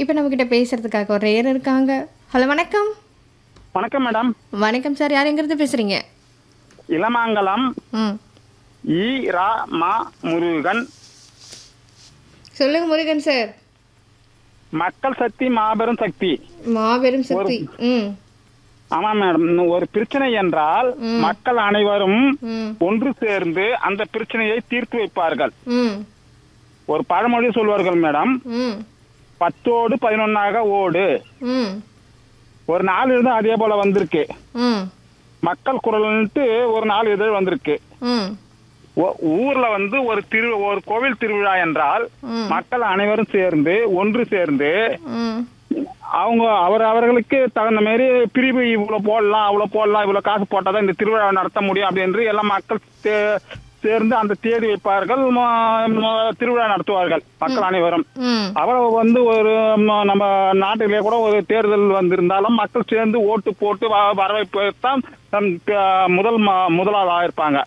இப்போ நம்ம கிட்ட பேசுறதுக்காக ஒரு நேரம் இருக்காங்க ஹலோ வணக்கம் வணக்கம் மேடம் வணக்கம் சார் யார் எங்கிறது பேசுறீங்க இளமாங்கலம் ம் ஈ ரா மா முருகன் சொல்லுங்க முருகன் சார் மக்கள் சக்தி மாபெரும் சக்தி மாபெரும் சக்தி ம் ஆமா மேடம் ஒரு பிரச்சனை என்றால் மக்கள் அனைவரும் ம் ஒன்று சேர்ந்து அந்த பிரச்சனையை தீர்த்து வைப்பார்கள் ம் ஒரு பழமொழி சொல்வார்கள் மேடம் ம் பத்தோடு பதினொன்னாக ஓடு ம் ஒரு நாள் இருந்து அதே போல வந்திருக்கு ம் மக்கள் குரல்ன்ட்டு ஒரு நாள் இதழ் வந்திருக்கு ம் ஒ- ஊர்ல வந்து ஒரு திரு ஒரு கோவில் திருவிழா என்றால் ம். மக்கள் அனைவரும் சேர்ந்து ஒன்று சேர்ந்து ம் அவங்க அவர் அவர்களுக்கு தகுந்த மாதிரி பிரிவு இவ்வளவு போடலாம் அவ்வளவு போடலாம் இவ்வளவு காசு போட்டாதான் இந்த திருவிழா நடத்த முடியும் அப்படி என்று எல்லாம் மக்கள் சே- சேர்ந்து அந்த தேதி வைப்பார்கள் ம- ம- திருவிழா நடத்துவார்கள் மக்கள் அனைவரும் ம் அவர் வந்து ஒரு ம- நம்ம நாட்டிலே கூட ஒரு தேர்தல் வந்திருந்தாலும் மக்கள் சேர்ந்து ஓட்டு போட்டு வ- வரவேற்பு தான் நம் ப- முதல் ம- முதலாளா இருப்பாங்க